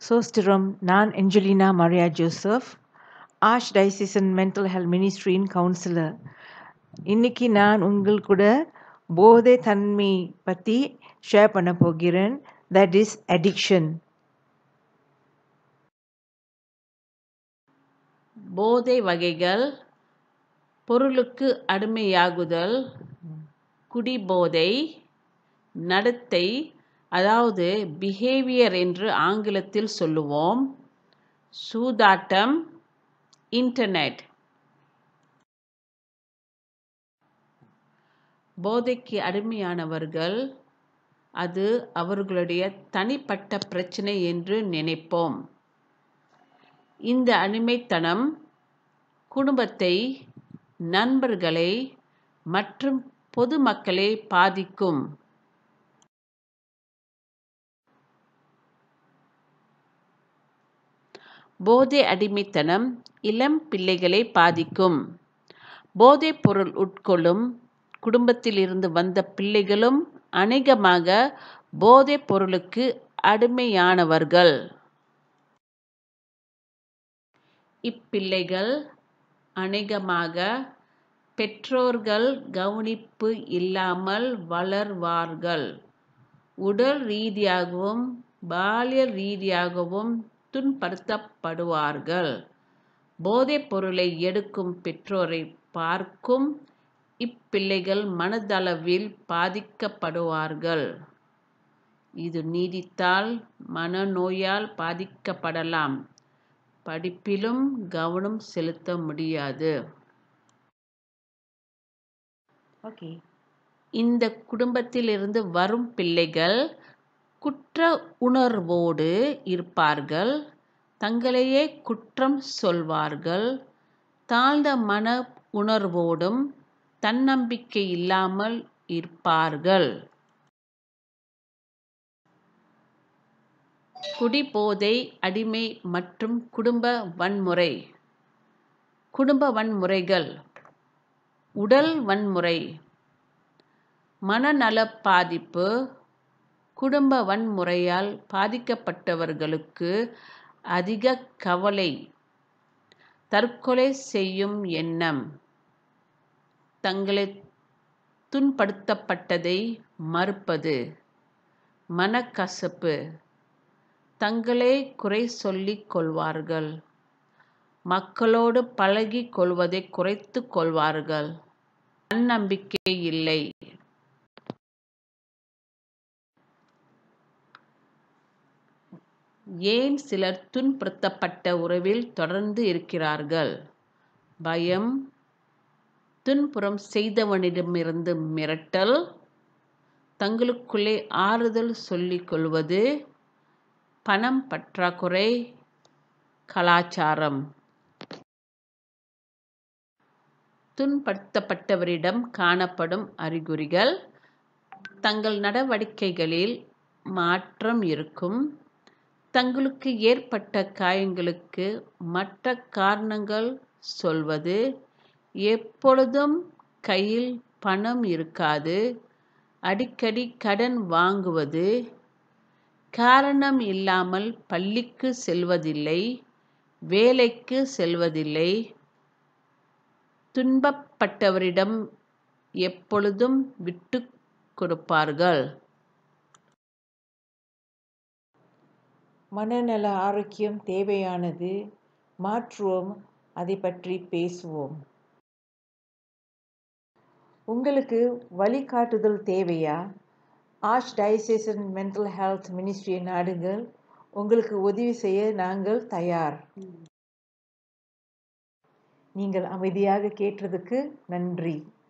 சோஸ்திரம் நான் Angelina Maria Joseph archdiocesan mental health மினிஸ்ட்ரியின் counsellor இன்னைக்கு நான் உங்கள் கூட போதை தன்மை பற்றி ஷேர் பண்ண போகிறேன் தட் இஸ் அடிக்ஷன் போதை வகைகள் பொருளுக்கு அடிமையாகுதல் குடிபோதை நடத்தை அதாவது பிஹேவியர் என்று ஆங்கிலத்தில் சொல்லுவோம் சூதாட்டம் இன்டர்நெட் போதைக்கு அடிமையானவர்கள் அது அவர்களுடைய தனிப்பட்ட பிரச்சனை என்று நினைப்போம் இந்த அடிமைத்தனம் குடும்பத்தை நண்பர்களை மற்றும் பொதுமக்களை பாதிக்கும் போதை அடிமைத்தனம் இளம் பிள்ளைகளை பாதிக்கும் போதைப் பொருள் உட்கொள்ளும் குடும்பத்தில் இருந்து வந்த பிள்ளைகளும் அநேகமாக போதைப் பொருளுக்கு அடிமையானவர்கள் இப்பிள்ளைகள் அநேகமாக பெற்றோர்கள் கவனிப்பு இல்லாமல் வளர்வார்கள் உடல் ரீதியாகவும் பாலிய ரீதியாகவும் துன்படுத்தப்படுவார்கள் போதைப் பொருளை எடுக்கும் பெற்றோரை பார்க்கும் இப்பிள்ளைகள் மனதளவில் பாதிக்கப்படுவார்கள் இது நீடித்தால் மனநோயால் பாதிக்கப்படலாம் படிப்பிலும் கவனம் செலுத்த முடியாது ஓகே இந்த குடும்பத்திலிருந்து வரும் பிள்ளைகள் குற்ற உணர்வோடு இருப்பார்கள் தங்களையே குற்றம் சொல்வார்கள் தாழ்ந்த மன உணர்வோடும் தன்னம்பிக்கை இல்லாமல் இருப்பார்கள் குடிபோதை அடிமை மற்றும் குடும்ப வன்முறை குடும்ப வன்முறைகள் உடல் வன்முறை மனநல பாதிப்பு குடும்ப வன்முறையால் பாதிக்கப்பட்டவர்களுக்கு அதிக கவலை தற்கொலை செய்யும் எண்ணம் தங்களை துன்படுத்தப்பட்டதை மறுப்பது மனக்கசப்பு தங்களே குறை சொல்லிக் கொள்வார்கள் மக்களோடு பழகி கொள்வதை குறைத்து கொள்வார்கள் தன்னம்பிக்கை இல்லை ஏன் சிலர் துன்புறுத்தப்பட்ட உறவில் தொடர்ந்து இருக்கிறார்கள் பயம் துன்புறம் செய்தவனிடமிருந்து மிரட்டல் தங்களுக்குள்ளே ஆறுதல் சொல்லிக் கொள்வது பணம் பற்றாக்குறை கலாச்சாரம் துன்படுத்தப்பட்டவரிடம் காணப்படும் அறிகுறிகள் தங்கள் நடவடிக்கைகளில் மாற்றம் இருக்கும் தங்களுக்கு ஏற்பட்ட காயங்களுக்கு மற்ற காரணங்கள் சொல்வது எப்பொழுதும் கையில் பணம் இருக்காது அடிக்கடி கடன் வாங்குவது காரணம் இல்லாமல் பள்ளிக்கு செல்வதில்லை வேலைக்கு செல்வதில்லை துன்பப்பட்டவரிடம் எப்பொழுதும் விட்டு கொடுப்பார்கள் மனநல ஆரோக்கியம் தேவையானது மாற்றுவோம் அதை பற்றி பேசுவோம் உங்களுக்கு வழிகாட்டுதல் தேவையா ஆஷ் டயசேஷன் மென்டல் ஹெல்த் மினிஸ்ட்ரியை நாடுங்கள் உங்களுக்கு உதவி செய்ய நாங்கள் தயார் நீங்கள் அமைதியாக கேட்டதுக்கு நன்றி